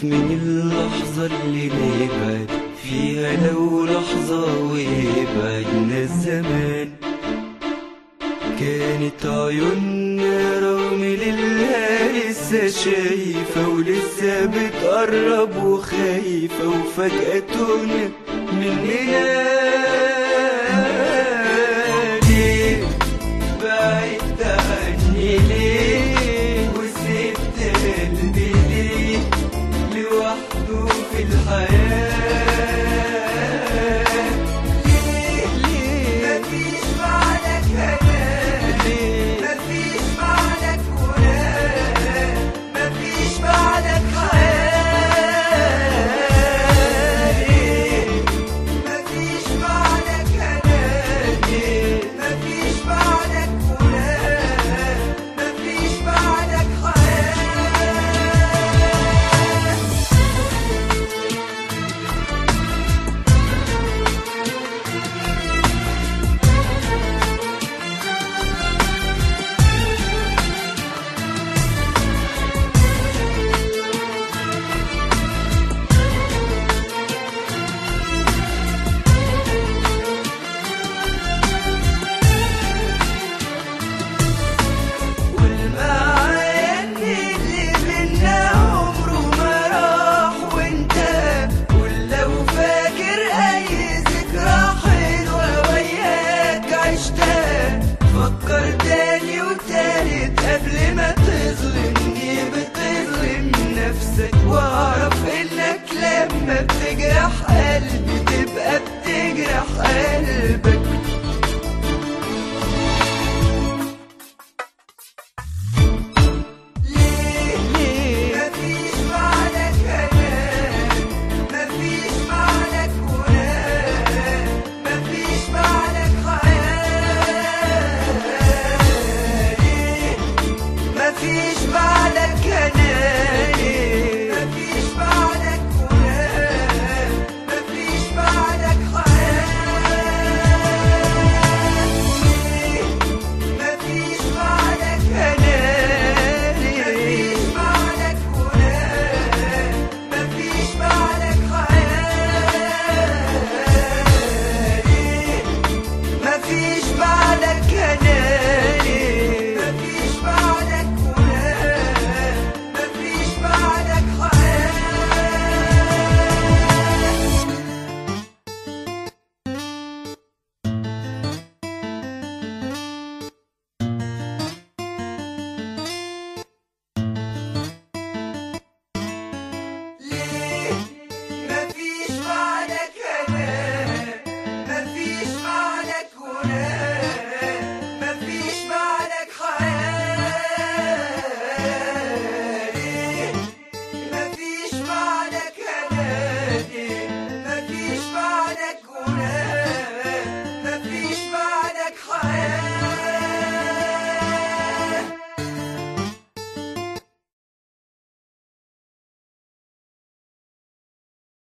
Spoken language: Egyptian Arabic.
من اللحظة اللي نبعد فيها لو لحظة ويبعدنا الزمان كانت عيوننا رغم لله لسه شايفة ولسه بتقرب وخايفة وفجأة تهنا مننا ليه بعدت عني ليه وسبت قلبي ليه لوحده في الحياة ليه ليه مفيش بعدك هناك ليه مفيش بعدك هناك مفيش بعدك حياة مفيش بعدك هناك مفيش بعدك هناك مفيش بعدك حياة والمعايا اللي بينا عمره ما راح وانت ولو فاكر اي ذكرى حلوة وياك عشتها فكر تاني وتالت قبل ما تظلمني بتظلم نفسك واعرف انك لما بتجرح قلبي تبقى بتجرح قلبي